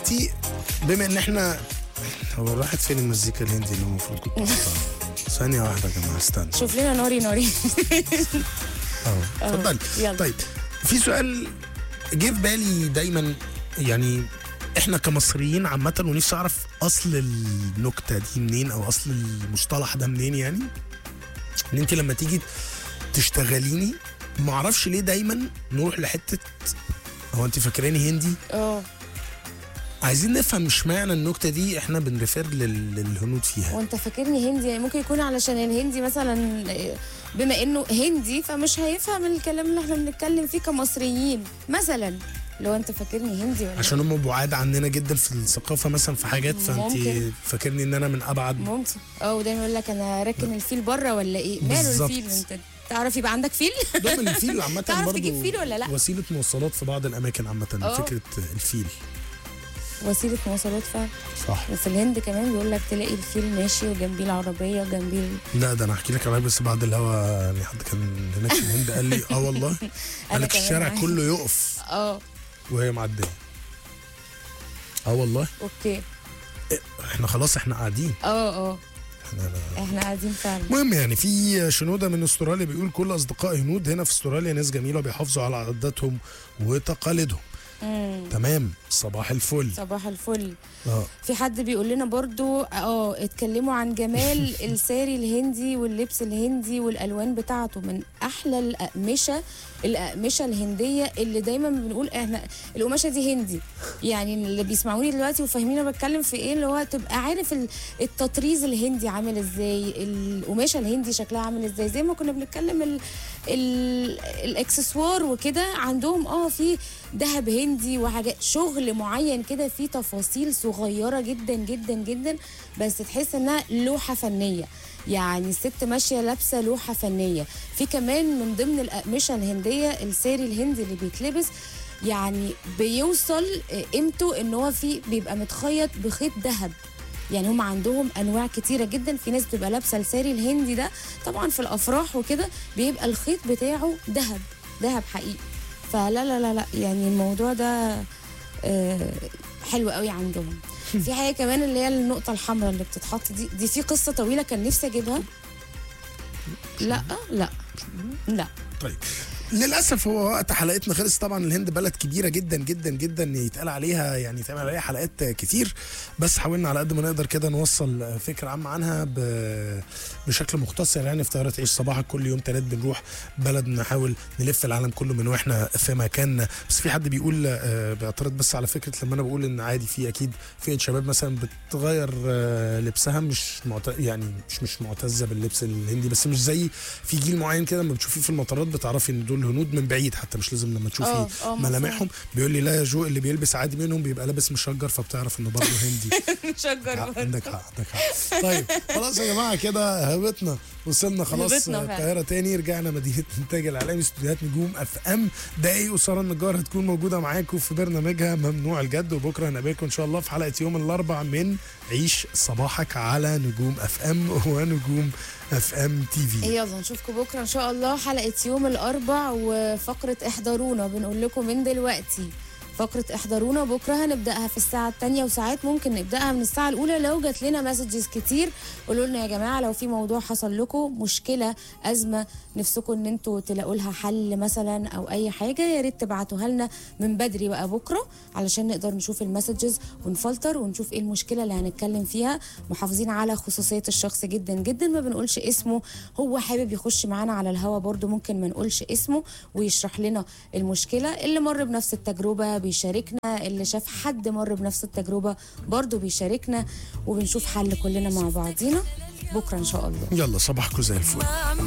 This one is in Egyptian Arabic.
دلوقتي بما ان احنا هو راحت فين المزيكا الهندي اللي المفروض كنت أحطها؟ ثانية واحدة يا جماعة استنى شوف لنا ناري ناري اه اتفضلي يلا. طيب في سؤال جه في بالي دايما يعني احنا كمصريين عامة ونفسي اعرف اصل النكتة دي منين او اصل المصطلح ده منين يعني ان انت لما تيجي تشتغليني ما اعرفش ليه دايما نروح لحتة هو انت فاكراني هندي اه عايزين نفهم مش معنى النكتة دي احنا بنريفير لل- للهنود فيها وانت فاكرني هندي يعني ممكن يكون علشان الهندي مثلا بما انه هندي فمش هيفهم الكلام اللي احنا بنتكلم فيه كمصريين مثلا لو انت فاكرني هندي ولا عشان هم بعاد عننا جدا في الثقافة مثلا في حاجات فانت ممكن. فاكرني ان انا من ابعد ممكن اه ودايما يقول لك انا راكن الفيل بره ولا ايه ماله بالظبط. الفيل انت تعرف يبقى عندك فيل ده من الفيل عامة تعرف برضو تجيب فيل ولا لا؟ وسيلة مواصلات في بعض الأماكن عامة اه. فكرة الفيل وسيله مواصلات فعلا صح وفي الهند كمان بيقول لك تلاقي الفيل ماشي وجنبيه العربيه وجنبيه ال- لا ده أنا هحكي لك على حاجة بس بعد الهوا يعني حد كان هناك في الهند قال لي اه والله قال لك كمان الشارع معاك. كله يقف اه وهي معدية اه والله اوكي احنا خلاص احنا قاعدين اه اه احنا احنا قاعدين فعلا المهم يعني في شنودة من استراليا بيقول كل اصدقاء هنود هنا في استراليا ناس جميلة بيحافظوا على عاداتهم وتقاليدهم مم. تمام صباح الفل صباح الفل اه في حد بيقول لنا برضو اه اتكلموا عن جمال الساري الهندي واللبس الهندي والالوان بتاعته من احلى الاقمشه الاقمشه الهنديه اللي دايما بنقول احنا القماشه دي هندي يعني اللي بيسمعوني دلوقتي وفاهمين انا بتكلم في ايه اللي هو تبقى عارف ال- التطريز الهندي عامل ازاي القماشه الهندي شكلها عامل ازاي زي ما كنا بنتكلم ال ال الاكسسوار وكده عندهم اه في ذهب هندي وحاجات شغل معين كده فيه تفاصيل صغيره جدا جدا جدا بس تحس انها لوحه فنيه يعني الست ماشيه لابسه لوحه فنيه في كمان من ضمن الاقمشه الهنديه الساري الهندي اللي بيتلبس يعني بيوصل قيمته ان هو في بيبقى متخيط بخيط ذهب يعني هم عندهم انواع كتيره جدا في ناس بتبقى لابسه الساري الهندي ده طبعا في الافراح وكده بيبقى الخيط بتاعه ذهب ذهب حقيقي فلا لا لا لا يعني الموضوع ده آه، حلو قوي عندهم في حاجه كمان اللي هي النقطه الحمراء اللي بتتحط دي دي في قصه طويله كان نفسي اجيبها لا لا لا طيب للاسف هو وقت حلقتنا خلص طبعا الهند بلد كبيره جدا جدا جدا يتقال عليها يعني يتعمل عليها حلقات كتير بس حاولنا على قد ما نقدر كده نوصل فكره عامه عنها ب- بشكل مختصر يعني في طياره عيش صباحك كل يوم تلات بنروح بلد نحاول نلف العالم كله من واحنا في مكاننا بس في حد بيقول آه، بيعترض بس على فكره لما انا بقول ان عادي في اكيد فئه شباب مثلا بتغير آه، لبسها مش معت... يعني مش مش معتزه باللبس الهندي بس مش زي في جيل معين كده لما بتشوفيه في المطارات بتعرفي ان دول هنود من بعيد حتى مش لازم لما اه، تشوفي اه، مفهوم. ملامحهم بيقول لي لا يا جو اللي بيلبس عادي منهم بيبقى لابس مشجر فبتعرف انه برضه هندي شجر حق، عندك حق عندك حق طيب خلاص يا جماعه كده هبطنا وصلنا خلاص هبطنا فعلا. القاهره تاني رجعنا مدينه انتاج الاعلامي استوديوهات نجوم اف ام دقايق وساره النجار هتكون موجوده معاكم في برنامجها ممنوع الجد وبكره هنقابلكم ان شاء الله في حلقه يوم الاربع من عيش صباحك على نجوم اف ام ونجوم اف ام تي في يلا نشوفكم بكره ان شاء الله حلقه يوم الاربع وفقره احضرونا بنقول لكم من دلوقتي فقرة احضرونا بكرة هنبدأها في الساعة التانية وساعات ممكن نبدأها من الساعة الأولى لو جات لنا مسجز كتير قولوا لنا يا جماعة لو في موضوع حصل لكم مشكلة أزمة نفسكم إن انتوا تلاقوا لها حل مثلا أو أي حاجة يا ريت تبعتوها لنا من بدري بقى بكرة علشان نقدر نشوف المسجز ونفلتر ونشوف ايه المشكلة اللي هنتكلم فيها محافظين على خصوصية الشخص جدا جدا ما بنقولش اسمه هو حابب يخش معانا على الهوا برضو ممكن ما نقولش اسمه ويشرح لنا المشكلة اللي مر بنفس التجربة بيشاركنا اللي شاف حد مر بنفس التجربة برضو بيشاركنا وبنشوف حل كلنا مع بعضينا بكرة إن شاء الله يلا صباحكم زي الفل